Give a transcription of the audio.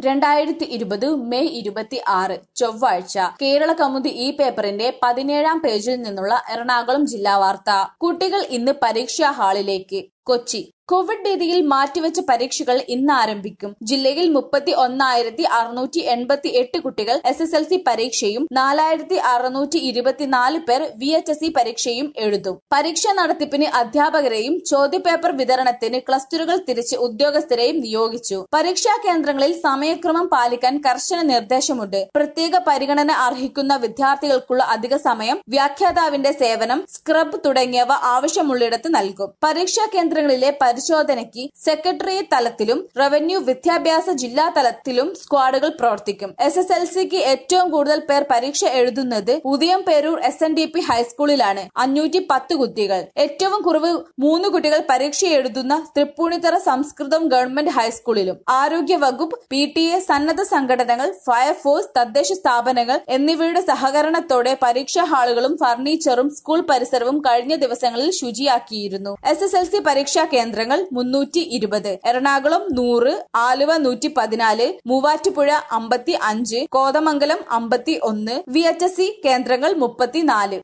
രണ്ടായിരത്തി ഇരുപത് മെയ് ഇരുപത്തി ആറ് ചൊവ്വാഴ്ച കേരള കൗമുദി ഈ പേപ്പറിന്റെ പതിനേഴാം പേജിൽ നിന്നുള്ള എറണാകുളം ജില്ലാ വാർത്ത കുട്ടികൾ ഇന്ന് പരീക്ഷാ ഹാളിലേക്ക് കൊച്ചി കോവിഡ് രീതിയിൽ മാറ്റിവെച്ച പരീക്ഷകൾ ഇന്ന് ആരംഭിക്കും ജില്ലയിൽ മുപ്പത്തി ഒന്നായിരത്തി അറുന്നൂറ്റി എൺപത്തി എട്ട് കുട്ടികൾ എസ് എസ് എൽ സി പരീക്ഷയും നാലായിരത്തി അറുന്നൂറ്റി ഇരുപത്തിനാല് പേർ വി എച്ച് എസ് സി പരീക്ഷയും എഴുതും പരീക്ഷാ നടത്തിപ്പിന് അധ്യാപകരെയും ചോദ്യപേപ്പർ വിതരണത്തിന് ക്ലസ്റ്ററുകൾ തിരിച്ച് ഉദ്യോഗസ്ഥരെയും നിയോഗിച്ചു പരീക്ഷാ കേന്ദ്രങ്ങളിൽ സമയക്രമം പാലിക്കാൻ കർശന നിർദ്ദേശമുണ്ട് പ്രത്യേക പരിഗണന അർഹിക്കുന്ന വിദ്യാർത്ഥികൾക്കുള്ള അധിക സമയം വ്യാഖ്യാതാവിന്റെ സേവനം സ്ക്രബ് തുടങ്ങിയവ ആവശ്യമുള്ളിടത്ത് നൽകും പരീക്ഷാ കേന്ദ്രങ്ങളിലെ പരിശോധനയ്ക്ക് സെക്രട്ടേറിയറ്റ് തലത്തിലും റവന്യൂ വിദ്യാഭ്യാസ ജില്ലാ തലത്തിലും സ്ക്വാഡുകൾ പ്രവർത്തിക്കും എസ് എസ് എൽ സിക്ക് ഏറ്റവും കൂടുതൽ പേർ പരീക്ഷ എഴുതുന്നത് Udayamperoor S N D P ഹൈസ്കൂളിലാണ് അഞ്ഞൂറ്റി പത്ത് കുട്ടികൾ ഏറ്റവും കുറവ് മൂന്ന് കുട്ടികൾ പരീക്ഷ എഴുതുന്ന തൃപ്പൂണിത്തറ സംസ്കൃതം ഗവൺമെന്റ് ഹൈസ്കൂളിലും ആരോഗ്യ വകുപ്പ് പി ടി എ സന്നദ്ധ സംഘടനകൾ ഫയർഫോഴ്സ് തദ്ദേശ സ്ഥാപനങ്ങൾ എന്നിവയുടെ സഹകരണത്തോടെ പരീക്ഷാ ഹാളുകളും ഫർണിച്ചറും സ്കൂൾ പരിസരവും കഴിഞ്ഞ ദിവസങ്ങളിൽ ശുചിയാക്കിയിരുന്നു എസ് എസ് എൽ സി പരീക്ഷാ കേന്ദ്രങ്ങൾ മുന്നൂറ്റി ഇരുപത് എറണാകുളം നൂറ് ആലുവ നൂറ്റി പതിനാല് മൂവാറ്റുപുഴ അമ്പത്തി അഞ്ച് കോതമംഗലം അമ്പത്തി ഒന്ന് വി എച്ച് എസ് സി കേന്ദ്രങ്ങൾ മുപ്പത്തിനാല്